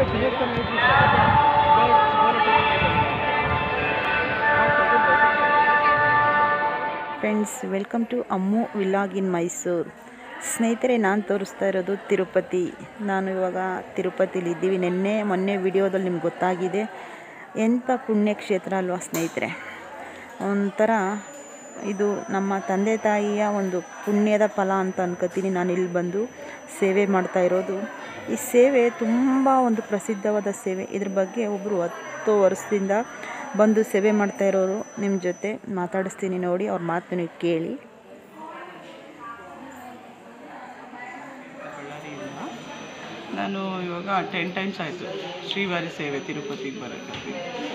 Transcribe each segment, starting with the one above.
Friends welcome to Ammu vlog in Mysuru ಸ್ನೇಹಿತರೆ ನಾನು ತೋರಿಸ್ತಾ ಇರೋದು ತಿರುಪತಿ ನಾನು ಇವಾಗ ತಿರುಪತಿಲಿ ಇದ್ದೀವಿ ನಿನ್ನೆ ಮೊನ್ನೆ ವಿಡಿಯೋದಲ್ಲಿ ನಿಮ್ಗೆ ಗೊತ್ತಾಗಿದೆ ಎಂಥ ಪುಣ್ಯಕ್ಷೇತ್ರ ಅಲ್ವಾ ಸ್ನೇಹಿತರೆ ಒಂಥರ ಇದು ನಮ್ಮ ತಂದೆ ತಾಯಿಯ ಒಂದು ಪುಣ್ಯದ ಫಲ ಅಂತ ಅನ್ಕೋತೀನಿ ನಾನು ಇಲ್ಲಿ ಬಂದು ಸೇವೆ ಮಾಡ್ತಾ ಇರೋದು ಈ ಸೇವೆ ತುಂಬ ಒಂದು ಪ್ರಸಿದ್ಧವಾದ ಸೇವೆ ಇದ್ರ ಬಗ್ಗೆ ಒಬ್ಬರು ಹತ್ತು ವರ್ಷದಿಂದ ಬಂದು ಸೇವೆ ಮಾಡ್ತಾ ಇರೋರು ನಿಮ್ಮ ಜೊತೆ ಮಾತಾಡಿಸ್ತೀನಿ ನೋಡಿ ಅವ್ರ ಮಾತು ನೀವು ಕೇಳಿ ಬಳ್ಳಾರಿಯಿಂದ ನಾನು ಇವಾಗ ಟೆನ್ ಟೈಮ್ಸ್ ಆಯಿತು ಶ್ರೀವಾರಿ ಸೇವೆ ತಿರುಪತಿಗೆ ಬರೋಕ್ಕೆ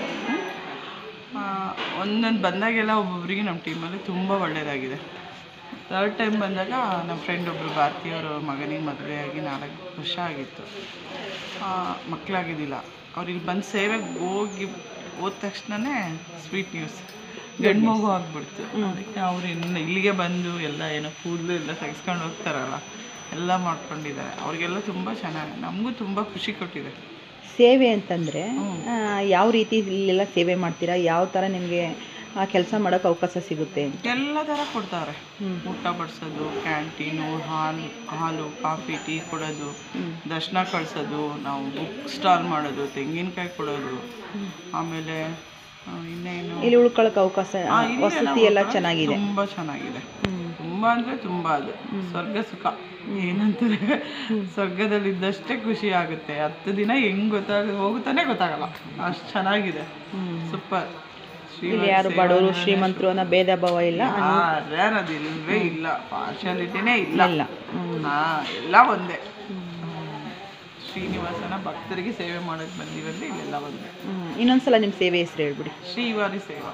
ಒಂದೊಂದು ಬಂದಾಗೆಲ್ಲ ಒಬ್ಬೊಬ್ಬರಿಗೆ ನಮ್ಮ ಟೀಮಲ್ಲಿ ತುಂಬ ಒಳ್ಳೆಯದಾಗಿದೆ ಥರ್ಡ್ ಟೈಮ್ ಬಂದಾಗ ನಮ್ಮ ಫ್ರೆಂಡ್ ಒಬ್ಬರು ಭಾರತೀಯವರು ಮಗನಿಗೆ ಮದುವೆಯಾಗಿ ನಾಲ್ಕು ವರ್ಷ ಆಗಿತ್ತು ಮಕ್ಕಳಾಗಿದ್ದಿಲ್ಲ ಅವ್ರು ಇಲ್ಲಿ ಬಂದು ಸೇವೆಗೆ ಹೋಗಿ ಹೋದ ತಕ್ಷಣವೇ ಸ್ವೀಟ್ ನ್ಯೂಸ್ ಗಂಡು ಮಗು ಆಗ್ಬಿಡ್ತು ಅದಕ್ಕೆ ಅವ್ರು ಇನ್ನು ಇಲ್ಲಿಗೆ ಬಂದು ಎಲ್ಲ ಏನೋ ಕೂದಲು ಎಲ್ಲ ತೆಗೆಸ್ಕೊಂಡು ಹೋಗ್ತಾರಲ್ಲ ಎಲ್ಲ ಮಾಡ್ಕೊಂಡಿದ್ದಾರೆ ಅವ್ರಿಗೆಲ್ಲ ತುಂಬ ಚೆನ್ನಾಗಿ ನಮಗೂ ತುಂಬ ಖುಷಿ ಕೊಟ್ಟಿದೆ ಸೇವೆ ಅಂತಂದರೆ ಯಾವ ರೀತಿ ಇಲ್ಲೆಲ್ಲ ಸೇವೆ ಮಾಡ್ತೀರಾ ಯಾವ ಥರ ನಿಮಗೆ ಕೆಲಸ ಮಾಡೋಕ್ಕೆ ಅವಕಾಶ ಸಿಗುತ್ತೆ ಅಂತ ಎಲ್ಲ ಥರ ಕೊಡ್ತಾರೆ ಊಟ ಬಡಿಸೋದು ಕ್ಯಾಂಟೀನು ಹಾಲು ಹಾಲು ಕಾಫಿ ಟೀ ಕೊಡೋದು ದರ್ಶನ ಕಳಿಸೋದು ನಾವು ಬುಕ್ ಸ್ಟಾಲ್ ಮಾಡೋದು ತೆಂಗಿನಕಾಯಿ ಕೊಡೋದು ಆಮೇಲೆ ಆ, ಇನ್ನೇನು ಇಲ್ಲಿ ಉಳ್ಕೊಳ್ಳೋಕೆ ಅವಕಾಶ ಆ, ಇಲ್ಲೆಲ್ಲ ವಸತಿ ಎಲ್ಲ ಊಟ ಚೆನ್ನಾಗಿದೆ ತುಂಬ ಚೆನ್ನಾಗಿದೆ ತುಂಬ ಅಂದರೆ ತುಂಬ ಅದು ಸ್ವರ್ಗ ಸುಖ ಏನಂತಾರೆ ಸ್ವರ್ಗದಲ್ಲಿ ಇದ್ದಷ್ಟೇ ಖುಷಿ ಆಗುತ್ತೆ ಹತ್ತು ದಿನ ಹೆಂಗ್ ಗೊತ್ತಾಗ ಹೋಗುತ್ತಾನೆ ಗೊತ್ತಾಗಲ್ಲ ಅಷ್ಟು ಚೆನ್ನಾಗಿದೆ ಸೂಪರ್ ಇಲ್ಲಿ ಯಾರು ಬಡವರು ಶ್ರೀಮಂತರು ಅನ್ನೋ ಭೇದ ಭಾವ ಇಲ್ಲ ಯಾರದು ಇಲ್ವೇ ಇಲ್ಲ ಪಾರ್ಶಾಲಿಟಿನೇ ಇಲ್ಲ ಇಲ್ಲ ಹಾ ಎಲ್ಲ ಒಂದೇ ಶ್ರೀನಿವಾಸನ ಭಕ್ತರಿಗೆ ಸೇವೆ ಮಾಡಕ್ ಬಂದಿವಲ್ಲಿ ಇಲ್ಲೆಲ್ಲ ಒಂದೇ ಹ್ಮ್. ಇನ್ನೊಂದ್ಸಲ ನಿಮ್ಮ ಸೇವೆ ಹೆಸರು ಹೇಳ್ಬಿಡಿ ಶ್ರೀವಾರಿ ಸೇವಾ